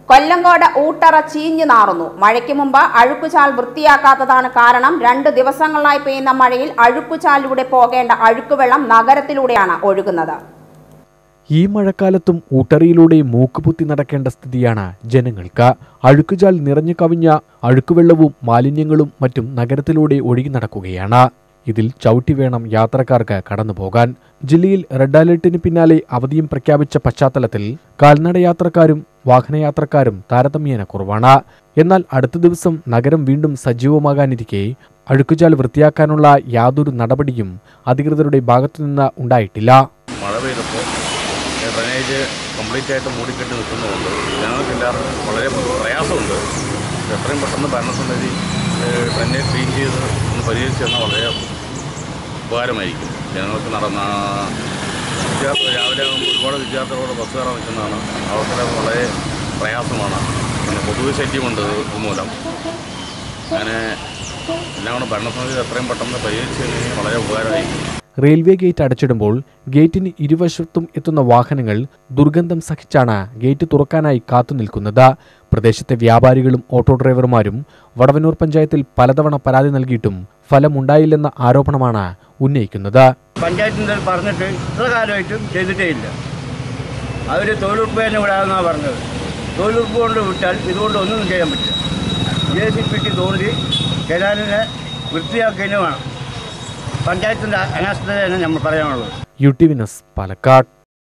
കൊല്ലങ്കോട് ഊട്ടറ ചീഞ്ഞു നാറുന്നു മഴയ്ക്ക് മുമ്പ് അഴുക്കുചാൽ വൃത്തിയാക്കാത്തതാണ് കാരണം രണ്ട് ദിവസങ്ങളായി പെയ്യുന്ന മഴയിൽ അഴുക്കുചാലിലൂടെ പോകേണ്ട അഴുക്കുവെള്ളം നഗരത്തിലൂടെയാണ് ഒഴുകുന്നത് ഈ മഴക്കാലത്തും ഊട്ടറിയിലൂടെ മൂക്കുപുത്തി നടക്കേണ്ട സ്ഥിതിയാണ് ജനങ്ങൾക്ക് അഴുക്കുചാൽ നിറഞ്ഞു കവിഞ്ഞ അഴുക്കുവെള്ളവും മാലിന്യങ്ങളും മറ്റും നഗരത്തിലൂടെ ഒഴുകി നടക്കുകയാണ് ഇതിൽ ചവിട്ടി വേണം യാത്രക്കാർക്ക് കടന്നുപോകാൻ ജില്ലയിൽ റെഡ് അലർട്ടിന് പിന്നാലെ അവധിയും പ്രഖ്യാപിച്ച പശ്ചാത്തലത്തിൽ കാൽനട യാത്രക്കാരും വാഹനയാത്രക്കാരും താരതമ്യേന കുറവാണ് എന്നാൽ അടുത്ത ദിവസം നഗരം വീണ്ടും സജീവമാകാനിരിക്കെ അഴുക്കുചാൽ വൃത്തിയാക്കാനുള്ള യാതൊരു നടപടിയും അധികൃതരുടെ ഭാഗത്തുനിന്ന് ഉണ്ടായിട്ടില്ല മഴ പെയ്തപ്പോൾ ഡ്രനേജ് കംപ്ലീറ്റ് ആയിട്ട് മൂടിക്കെട്ടി നിൽക്കുന്നതുകൊണ്ട് ജനങ്ങൾക്ക് എല്ലാവർക്കും വളരെ പ്രയാസമുണ്ട് എത്രയും പെട്ടെന്ന് ഭരണസമിതി ഡ്രനേജ് ക്ലീൻ ചെയ്ത് ഒന്ന് പരിഹരിച്ച് തന്നാൽ വളരെ ഉപകാരമായിരിക്കും ജനങ്ങൾക്ക് നടന്ന വിദ്യാർത്ഥി രാവിലെ ആകുമ്പോൾ ഒരുപാട് വിദ്യാർത്ഥികളോട് ബസ് കയറാൻ നിൽക്കുന്നതാണ് അവർക്കെല്ലാം വളരെ പ്രയാസമാണ് പിന്നെ കൊതുക് ശല്യമുണ്ട് ഇത് മൂലം അങ്ങനെ എല്ലാം കൂടെ ഭരണസമിതി എത്രയും പെട്ടെന്ന് പരിഹരിച്ച് കഴിഞ്ഞാൽ വളരെ ഉപകാരമായിരിക്കും റെയിൽവേ ഗേറ്റ് അടച്ചിടുമ്പോൾ ഗേറ്റിന് ഇരുവശത്തും എത്തുന്ന വാഹനങ്ങൾ ദുർഗന്ധം സഹിച്ചാണ് ഗേറ്റ് തുറക്കാനായി കാത്തുനിൽക്കുന്നത് പ്രദേശത്തെ വ്യാപാരികളും ഓട്ടോ ഡ്രൈവർമാരും വടവന്നൂർ പഞ്ചായത്തിൽ പലതവണ പരാതി നൽകിയിട്ടും ഫലമുണ്ടായില്ലെന്ന ആരോപണമാണ് ഉന്നയിക്കുന്നത് പഞ്ചായത്തിൻ്റെ പറഞ്ഞിട്ട് ഇത്ര കാലമായിട്ടും ചെയ്തിട്ടേ ഇല്ല അവർ തൊഴിലുറപ്പ് തന്നെ വിടാമെന്നാണ് പറഞ്ഞത് തൊഴിലുറപ്പ് കൊണ്ട് വിട്ടാൽ ഇതുകൊണ്ട് ഒന്നും ചെയ്യാൻ പറ്റില്ല ജെ സി പിക്ക് തോണ്ടി കനാലിനെ വൃത്തിയാക്കുകയും വേണം പഞ്ചായത്തിൻ്റെ അനാസ്ഥതയാണ് നമ്മൾ പറയാനുള്ളത് യു ടി വിനസ് പാലക്കാട്